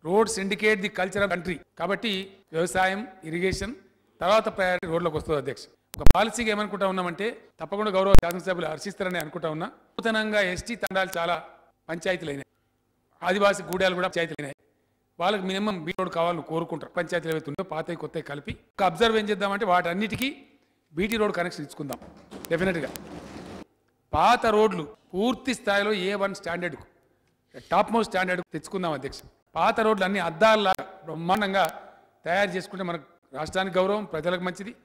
roads indicate the culture of country కాబట్టి వ్యవసాయం irrigation తర్వాత ప్రయారిటీ రోడ్లకు వస్తుంది అధ్యక్ష ఒక పాలసీగా ఏమనుకుంటా ఉన్నామంటే తప్పకుండా గౌరవ శాసనసభ్యులు హర్షిస్తారని అనుకుంటా ఉన్నా నూతనంగా ఎస్టీ తండాలు చాలా పంచాయతీలు అయినాయి ఆదివాసీ గూడాలు కూడా పంచాయతీలు అయినాయి వాళ్ళకి మినిమం బీ రోడ్ కావాలని కోరుకుంటారు పంచాయతీలు ఏవైతే ఉందో పాతవి కొత్తవి కలిపి ఒక అబ్జర్వ్ ఏం చేద్దామంటే వాటన్నిటికీ బీటీ రోడ్ కనెక్షన్ ఇచ్చుకుందాం డెఫినెట్గా పాత రోడ్లు పూర్తి స్థాయిలో ఏ వన్ స్టాండర్డ్కు టాప్ మోస్ట్ స్టాండర్డ్ తెచ్చుకుందాం అధ్యక్ష పాత రోడ్లు అన్ని అద్దాల్లా బ్రహ్మాండంగా తయారు చేసుకుంటే మనకు రాష్ట్రానికి గౌరవం ప్రజలకు మంచిది